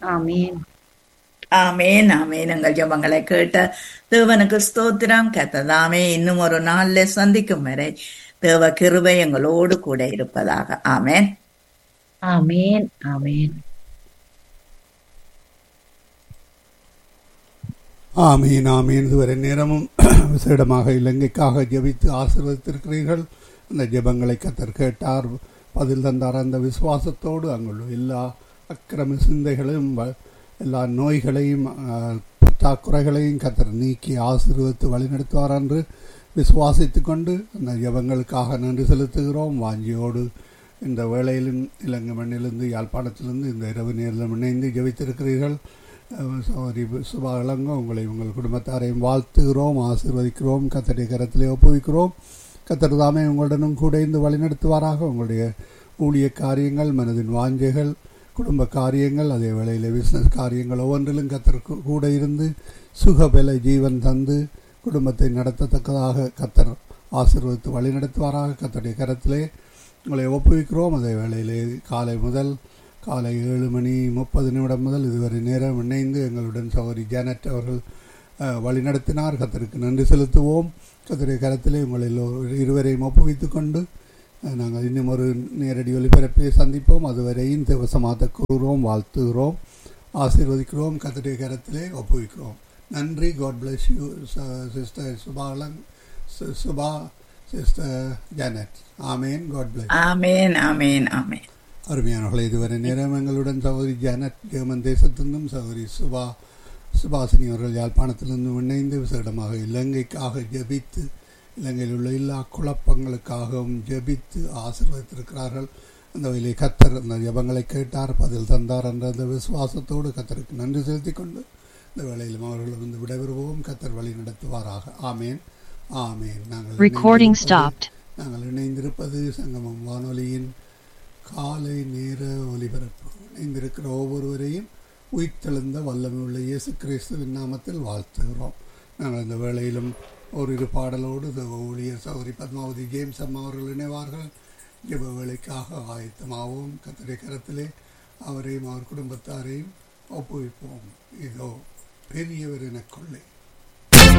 ஆமீன் ஆமேன் ஆமேன் எங்கள் ஜபங்களை கேட்ட தேவனுக்கு ஸ்தோத்திரம் கத்ததாமே இன்னும் ஒரு நாள்ல சந்திக்கும் வரை தேவ கிருபை எங்களோடு கூட இருப்பதாக ஆமேன் ஆமீன் ஆமீன் ஆமீன் ஆமீன் இதுவரை நேரமும் விசேடமாக இலங்கைக்காக ஜெபித்து ஆசீர்வதித்திருக்கிறீர்கள் அந்த ஜெபங்களை கத்தர் கேட்டார் பதில் தந்தார் அந்த விசுவாசத்தோடு அங்குள்ள எல்லா அக்கிரம சிந்தைகளையும் வ- எல்லா நோய்களையும் ஆ, பற்றாக்குறைகளையும் கத்தர் நீக்கி ஆசீர்வதித்து வழிநடத்துவார் என்று விசுவாசித்துக் கொண்டு அந்த ஜெபங்களுக்காக நன்றி செலுத்துகிறோம் வாஞ்சியோடு இந்த வேளையிலும் இலங்கை மண்ணிலிருந்து யாழ்ப்பாணத்திலிருந்து இந்த இரவு நேரிலும் இணைந்து ஜெபித்திருக்கிறீர்கள் அஹ் சகோதரி சுபா இளங்கோ உங்களை உங்கள் குடும்பத்தாரையும் வாழ்த்துகிறோம் ஆசீர்வதிக்கிறோம் கத்தருடைய கரத்திலே ஒப்புவிக்கிறோம் கத்தர் தாமே உங்களுடனும் கூட இருந்து வழிநடத்துவாராக உங்களுடைய ஊழிய காரியங்கள் மனதின் வாஞ்சைகள் குடும்ப காரியங்கள் அதே வேளையில் பிஸ்னஸ் காரியங்கள் ஒவ்வொன்றிலும் கத்தர் கூ- கூட இருந்து சுகபல ஜீவன் தந்து குடும்பத்தை நடத்தத்தக்கதாக கத்தர் ஆசீர்வதித்து வழிநடத்துவாராக கத்தருடைய கரத்திலே உங்களை ஒப்புவிக்கிறோம் அதே வேளையிலே காலை முதல் காலை ஏழு மணி முப்பது நிமிடம் முதல் இதுவரை நேரம் இணைந்து எங்களுடன் சகோதரி ஜானட் அவர்கள் அஹ், வழிநடத்தினார் கத்தருக்கு நன்றி செலுத்துவோம் கத்தருடைய கரத்திலே உங்களை எல்லோரும் இருவரையும் ஒப்புவித்துக் கொண்டு அஹ், நாங்கள் இன்னும் ஒரு நேரடி ஒலிபரப்பை சந்திப்போம் அதுவரையும் தேவசமாத்த கூறுகிறோம் வாழ்த்துகிறோம் ஆசீர்வதிக்கிறோம் கத்தருடைய கரத்திலே ஒப்புவிக்கிறோம் நன்றி காட் பிளஸ் யூ சிஸ்டர் சுபாலங் சு- Subha sister Janet amen God bless amen amen amen அருமையானவர்களே இதுவரை நேரம் எங்களுடன் சகோதரி ஜானட் ஜெர்மன் தேசத்திலிருந்தும் சகோதரி சுபா சுபாசினி அவர்கள் யாழ்ப்பாணத்திலிருந்தும் இணைந்து விசேடமாக இலங்கைக்காக ஜெபித்து இலங்கையில் உள்ள எல்லா குழப்பங்களுக்காகவும் ஜெபித்து ஆசீர்வதித்திருக்கிறார்கள் அந்த வகையிலே கத்தர் அந்த ஜெபங்களை கேட்டார் பதில் தந்தார் என்ற அந்த விசுவாசத்தோடு கத்தருக்கு நன்றி செலுத்திக் கொண்டு இந்த வேளையிலும் அவர்கள் வந்து விடைபெறுவோம் கத்தர் வழி நடத்துவாராக ஆமேன் ஆமேன் நாங்கள் Recording இணைந்திருப்பது- stopped. நாங்கள் இணைந்திருப்பது சங்கமம் வானொலியின் காலை நேர ஒலிபரப்பு இணைந்திருக்கிற ஒவ்வொருவரையும் உயிர்த்தெழுந்த வல்லமை உள்ள இயேசு கிறிஸ்துவின் நாமத்தில் வாழ்த்துகிறோம் நாங்கள் இந்த வேளையிலும் ஓரிரு பாடலோடு இந்த ஊழியர் சௌரி பத்மாவதி ஜேம்ஸ் அம்மா அவர்கள் இணைவார்கள் ஜெப வேலைக்காக ஆயத்தமாகவும் கத்தரை கரத்திலே அவரையும் அவர் குடும்பத்தாரையும் ஒப்புவிப்போம் இதோ பெரியவர் எனக்குள்ளே